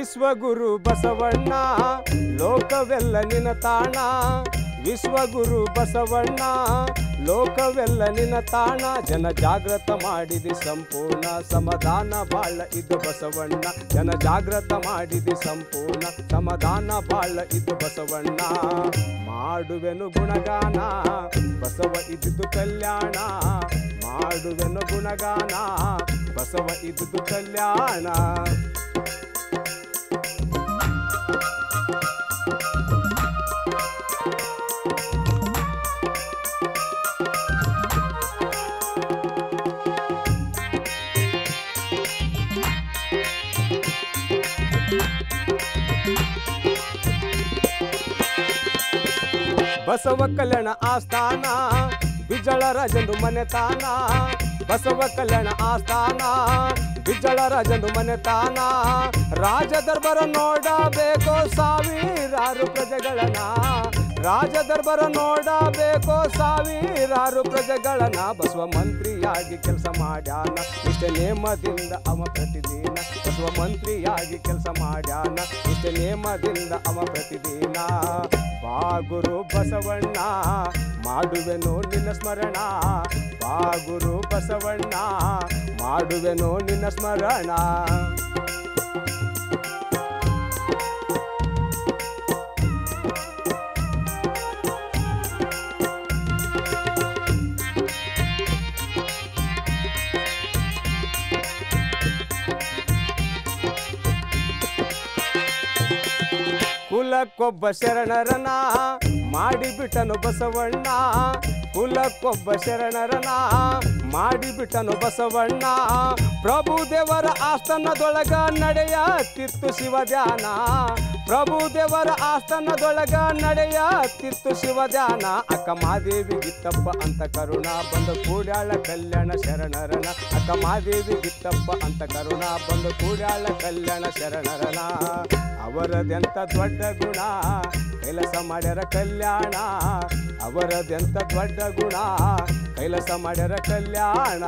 ವಿಶ್ವಗುರು ಬಸವಣ್ಣ ಲೋಕವೆಲ್ಲ ನಿನ ತಾಣ ವಿಶ್ವಗುರು ಬಸವಣ್ಣ ಲೋಕವೆಲ್ಲ ನಿನ ತಾಣ ಜನ ಜಾಗೃತ ಮಾಡಿದಿ ಸಂಪೂರ್ಣ ಸಮಾಧಾನ ಬಾಳ ಇದು ಬಸವಣ್ಣ ಜನ ಜಾಗೃತ ಮಾಡಿದಿ ಸಂಪೂರ್ಣ ಸಮಾಧಾನ ಬಾಳ ಇದು ಬಸವಣ್ಣ ಮಾಡುವೆನು ಗುಣಗಾನ ಬಸವ ಇದ್ದುದು ಕಲ್ಯಾಣ ಮಾಡುವೆನು ಗುಣಗಾನ ಬಸವ ಇದ್ದುದು ಕಲ್ಯಾಣ ಬಸವ ಕಲ್ಯಾಣ ಆಸ್ಥಾನ ಬಿಜಳ ರಾಜಂದು ಮನೆತಾನ ಬಸವ ಕಲ್ಯಾಣ ಆಸ್ಥಾನ ಬಿಜಳ ರಾಜಂದು ಮನೆತಾನ ರಾಜ ದರ್ಬಾರ ನೋಡಬೇಕು ಸಾವಿರಾರು ಪ್ರಜೆಗಳನ್ನ ರಾಜ ದರ್ಬಾರ ನೋಡಬೇಕು ಸಾವಿರಾರು ಪ್ರಜೆಗಳನ್ನ ಬಸವ ಮಂತ್ರಿಯಾಗಿ ಕೆಲಸ ಮಾಡ್ಯಾನ ಇಷ್ಟ ನೇಮದಿಂದ ಅವ ಪ್ರತಿದಿನ ಬಸವ ಮಂತ್ರಿಯಾಗಿ ಕೆಲಸ ಮಾಡ್ಯಾನ ಇಷ್ಟ ನೇಮದಿಂದ ಅವ ಪ್ರತಿದಿನ ಬಾ ಗುರು ಬಸವಣ್ಣ ಮಾಡುವೆನು ನಿನ್ನ ಸ್ಮರಣ ಬಾ ಗುರು ಬಸವಣ್ಣ ಮಾಡುವೆನು ನಿನ್ನ ಸ್ಮರಣ ಕುಲಕ್ಕೊಬ್ಬ ಶರಣರನ ಮಾಡಿಬಿಟ್ಟನು ಬಸವಣ್ಣ ಕುಲಕ್ಕೊಬ್ಬ ಶರಣರನ ಮಾಡಿಬಿಟ್ಟನು ಬಸವಣ್ಣ ಪ್ರಭು ದೇವರ ಆಸ್ಥಾನದೊಳಗ ನಡೆಯತ್ತಿತ್ತು ಶಿವ ಧ್ಯಾನ ಪ್ರಭು ದೇವರ ಆಸ್ಥಾನದೊಳಗ ನಡೆಯತ್ತಿತ್ತು ಶಿವ ಧ್ಯಾನ ಅಕ್ಕ ಮಾದೇವಿ ಗಿತ್ತಪ್ಪ ಅಂತ ಕರುಣ ಬಂದ ಕೂಡ್ಯಾಳ ಕಲ್ಯಾಣ ಶರಣರನ ಅಕ್ಕ ಮಾದೇವಿ ಗಿತ್ತಪ್ಪ ಅಂತ ಕರುಣ ಬಂದ ಕೂಡ್ಯಾಳ ಕಲ್ಯಾಣ ಶರಣರನ ಅವರದೆಂತ ದೊಡ್ಡ ಗುಣ ಕೆಲಸ ಮಾಡ್ಯಾರ ಕಲ್ಯಾಣ ಅವರದೆಂತ ದೊಡ್ಡ ಗುಣ ಕೈಲಸ ಮಾಡ್ಯಾರ ಕಲ್ಯಾಣ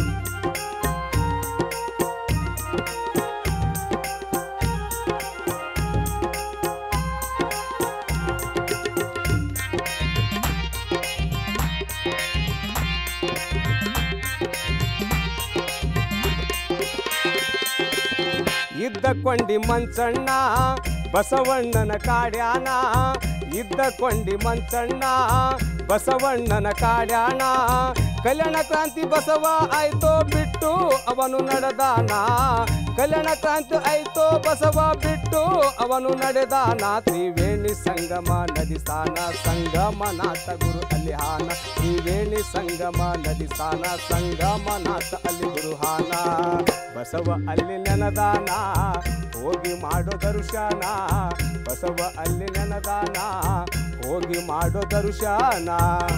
ಇದ್ದ ಕೊಂಡಿ ಮಂಚಣ್ಣ ಬಸವಣ್ಣನ ಕಾಡ್ಯಾನ ಇದ್ದ ಕೊಂಡಿ ಮಂಚಣ್ಣ ಬಸವಣ್ಣನ ಕಾಡ್ಯಾನ ಕಲ್ಯಾಣ ಕ್ರಾಂತಿ ಬಸವ ಆಯ್ತೋ ಬಿಟ್ಟು ಅವನು ನಡೆದಾನ ಕಲ್ಯಾಣ ಕ್ರಾಂತಿ ಆಯ್ತೋ ಬಸವ ಬಿಟ್ಟು ಅವನು ನಡೆದಾನ ತ್ರಿವೇಣಿ ಸಂಗಮ ನದಿ ಸ್ಥಾನ ಸಂಗಮನಾಥ ಗುರು ಅಲ್ಲಿ ಹಾನ ತ್ರಿವೇಣಿ ಸಂಗಮ ನದಿ ಸ್ಥಾನ ಸಂಗಮನಾಥ ಅಲ್ಲಿ ಗುರುಹಾನ ಬಸವ ಅಲ್ಲಿ ನೆನದಾನ ಹೋಗಿ ಮಾಡೋ ದರ್ಶನ ಬಸವ ಅಲ್ಲಿ ನೆನದಾನ ಹೋಗಿ ಮಾಡೋ ದರ್ಶನ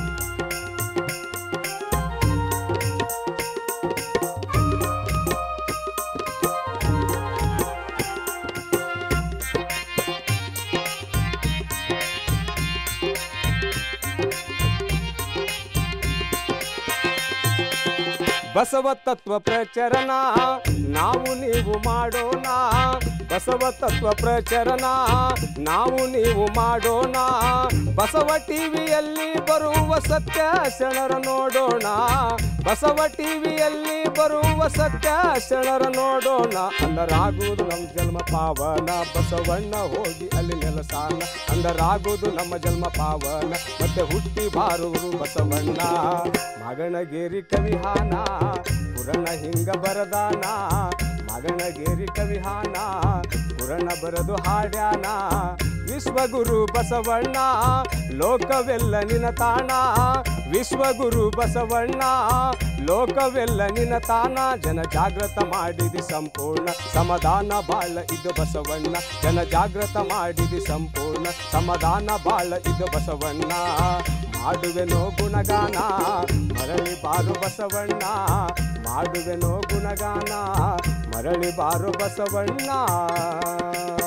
ಬಸವ ತತ್ವ ಪ್ರಚರಣ ನಾವು ನೀವು ಮಾಡೋಣ ಬಸವ ತತ್ವ ಪ್ರಚರಣ ನಾವು ನೀವು ಮಾಡೋಣ ಬಸವ ಟಿವಿಯಲ್ಲಿ ಬರುವ ಸತ್ಯ ಶರಣರ ನೋಡೋಣ ಬಸವ ಟಿವಿಯಲ್ಲಿ ಬರುವ ಸತ್ಯ ಶರಣರ ನೋಡೋಣ ಅಂದರಾಗುವುದು ನಮ್ಮ ಜನ್ಮ ಪಾವನ ಬಸವಣ್ಣ ಹೋಗಿ ಅಲ್ಲಿ ನೆಲಸಾನ ಅಂದರಾಗುವುದು ನಮ್ಮ ಜನ್ಮ ಪಾವನ ಮತ್ತೆ ಹುಟ್ಟಿ ಬಾರುವರು ಬಸವಣ್ಣ ಮಗನಗೇರಿ ಕವಿಹಾನ ಪುರಣ ಹಿಂಗ ಬರದಾನ ಮಗನಗೇರಿ ಕವಿಹಾನ ಪುರಣ ಬರದು ಹಾಡ್ಯಾನ ವಿಶ್ವಗುರು ಬಸವಣ್ಣ ಲೋಕವೆಲ್ಲ ನಿನ ತಾಣ ವಿಶ್ವಗುರು ಬಸವಣ್ಣ ಲೋಕವೆಲ್ಲ ನಿನ ತಾಣ ಜನ ಜಾಗೃತ ಮಾಡಿದಿ ಸಂಪೂರ್ಣ ಸಮಾಧಾನ ಬಾಳ ಇದು ಬಸವಣ್ಣ ಜನ ಜಾಗೃತ ಮಾಡಿದಿ ಸಂಪೂರ್ಣ ಸಮಾಧಾನ ಬಾಳ ಇದು ಬಸವಣ್ಣ ಮಾಡುವೆನೋ ಗುಣಗಾನ ಮರಳಿ ಬಾರು ಬಸವಣ್ಣ ಮಾಡುವೆನೋ ಗುಣಗಾನ ಮರಳಿ ಬಾರು ಬಸವಣ್ಣ